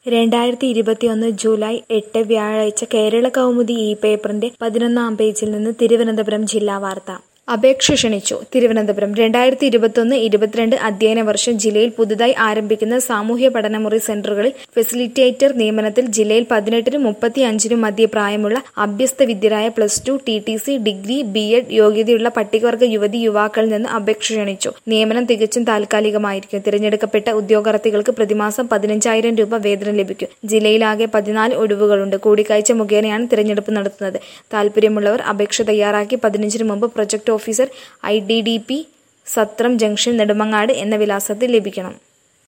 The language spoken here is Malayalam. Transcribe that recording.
രണ്ടായിരത്തി ഇരുപത്തിയൊന്ന് ജൂലൈ എട്ട് വ്യാഴാഴ്ച കേരള കൗമുദി ഈ പേപ്പറിന്റെ പതിനൊന്നാം പേജിൽ നിന്ന് തിരുവനന്തപുരം ജില്ലാ വാർത്ത അപേക്ഷ ക്ഷണിച്ചു തിരുവനന്തപുരം രണ്ടായിരത്തി ഇരുപത്തൊന്ന് ഇരുപത്തിരണ്ട് അധ്യയന വർഷം ജില്ലയിൽ പുതുതായി ആരംഭിക്കുന്ന സാമൂഹ്യ പഠനമുറി സെന്ററുകളിൽ ഫെസിലിറ്റേറ്റർ നിയമനത്തിൽ ജില്ലയിൽ പതിനെട്ടിനും മുപ്പത്തി അഞ്ചിനും മധ്യ പ്രായമുള്ള അഭ്യസ്ത വിദ്യരായ plus two T T C degree B Ed യോഗ്യതയുള്ള പട്ടികവർഗ യുവതി യുവാക്കളിൽ നിന്ന് അപേക്ഷ ക്ഷണിച്ചു നിയമനം തികച്ചും താൽക്കാലികമായിരിക്കും തിരഞ്ഞെടുക്കപ്പെട്ട ഉദ്യോഗാർത്ഥികൾക്ക് പ്രതിമാസം പതിനഞ്ചായിരം രൂപ വേതനം ലഭിക്കും ജില്ലയിലാകെ പതിനാല് ഒഴിവുകളുണ്ട് കൂടിക്കാഴ്ച മുഖേനയാണ് തിരഞ്ഞെടുപ്പ് നടത്തുന്നത് താൽപര്യമുള്ളവർ അപേക്ഷ തയ്യാറാക്കി പതിനഞ്ചിന് മുമ്പ് project officer I D D P Sathram junction Nedumangad എന്ന വിലാസത്തിൽ ലഭിക്കണം